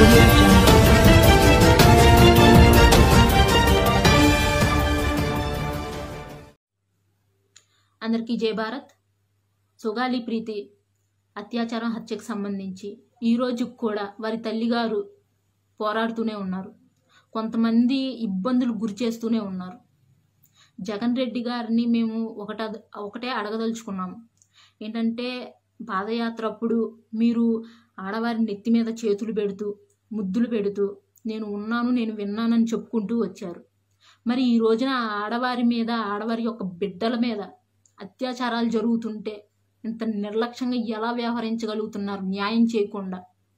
audio jungle. అందరికీ జై భారత్ సుగాలి ప్రీతి అత్యాచారం హత్యకు సంబంధించి ఈరోజు కూడా వారి తల్లిగారు పోరాడుతూనే ఉన్నారు కొంతమంది ఇబ్బందులు గురి చేస్తూనే ఉన్నారు జగన్ రెడ్డి గారిని మేము ఒకట ఒకటే అడగదలుచుకున్నాము ఏంటంటే పాదయాత్ర అప్పుడు మీరు ఆడవారి నెత్తి మీద చేతులు పెడుతూ ముద్దులు పెడుతూ నేను ఉన్నాను నేను విన్నానని చెప్పుకుంటూ వచ్చారు మరి ఈ రోజున ఆడవారి మీద ఆడవారి యొక్క బిడ్డల మీద అత్యాచారాలు జరుగుతుంటే ఇంత నిర్లక్ష్యంగా ఎలా వ్యవహరించగలుగుతున్నారు న్యాయం చేయకుండా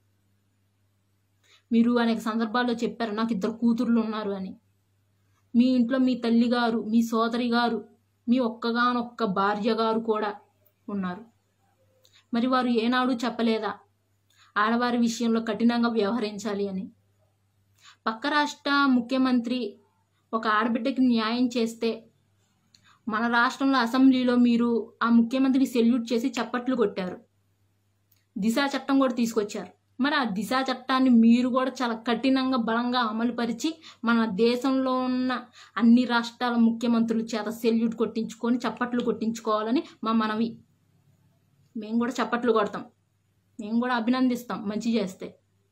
మీరు అనేక సందర్భాల్లో చెప్పారు నాకు ఇద్దరు కూతుర్లు ఉన్నారు అని మీ ఇంట్లో మీ తల్లి గారు మీ సోదరి గారు మీ ఒక్కగానొక్క భార్య గారు కూడా ఉన్నారు మరి వారు ఏనాడు చెప్పలేదా ఆడవారి విషయంలో కఠినంగా వ్యవహరించాలి అని పక్క రాష్ట్ర ముఖ్యమంత్రి ఒక ఆడబిడ్డకి న్యాయం చేస్తే మన రాష్ట్రంలో అసెంబ్లీలో మీరు ఆ ముఖ్యమంత్రిని సెల్యూట్ చేసి చప్పట్లు కొట్టారు దిశా చట్టం కూడా తీసుకొచ్చారు మరి ఆ దిశా చట్టాన్ని మీరు కూడా చాలా కఠినంగా బలంగా అమలుపరిచి మన దేశంలో ఉన్న అన్ని రాష్ట్రాల ముఖ్యమంత్రుల చేత సెల్యూట్ కొట్టించుకొని చప్పట్లు కొట్టించుకోవాలని మా మనవి మేము కూడా చప్పట్లు కొడతాం మేము కూడా అభినందిస్తాం మంచి చేస్తే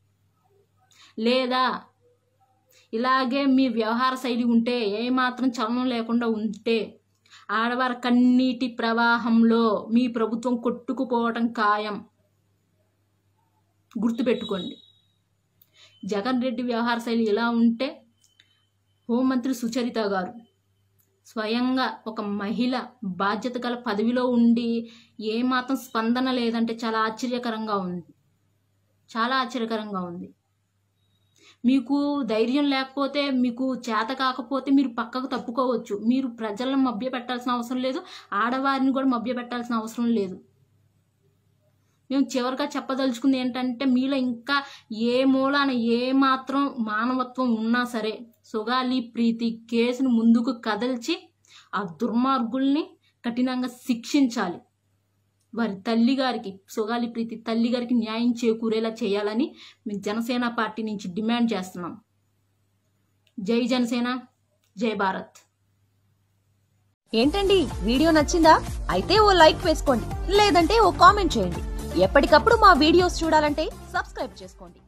లేదా ఇలాగే మీ వ్యవహార శైలి ఉంటే ఏమాత్రం చలనం లేకుండా ఉంటే ఆడవారి కన్నీటి ప్రవాహంలో మీ ప్రభుత్వం కొట్టుకుపోవటం ఖాయం గుర్తుపెట్టుకోండి జగన్ రెడ్డి వ్యవహార శైలి ఎలా ఉంటే హోంమంత్రి సుచరిత గారు స్వయంగా ఒక మహిళ బాధ్యత గల పదవిలో ఉండి ఏమాత్రం స్పందన లేదంటే చాలా ఆశ్చర్యకరంగా ఉంది చాలా ఆశ్చర్యకరంగా ఉంది మీకు ధైర్యం లేకపోతే మీకు చేత కాకపోతే మీరు పక్కకు తప్పుకోవచ్చు మీరు ప్రజలను మభ్య పెట్టాల్సిన అవసరం లేదు ఆడవారిని కూడా మభ్య పెట్టాల్సిన అవసరం లేదు మేము చివరిగా చెప్పదలుచుకుంది ఏంటంటే మీలో ఇంకా ఏ మూలాన ఏ మాత్రం మానవత్వం ఉన్నా సరే సుగాలి ప్రీతి కేసును ముందుకు కదల్చి ఆ దుర్మార్గుల్ని కఠినంగా శిక్షించాలి వారి తల్లి గారికి సుగాలి ప్రీతి తల్లి గారికి న్యాయం చేకూరేలా చేయాలని మేము జనసేన పార్టీ నుంచి డిమాండ్ చేస్తున్నాం జై జనసేన జై భారత్ ఏంటండి వీడియో నచ్చిందా అయితే ఓ లైక్ వేసుకోండి లేదంటే ఓ కామెంట్ చేయండి ఎప్పటికప్పుడు మా వీడియోస్ చూడాలంటే సబ్స్క్రైబ్ చేసుకోండి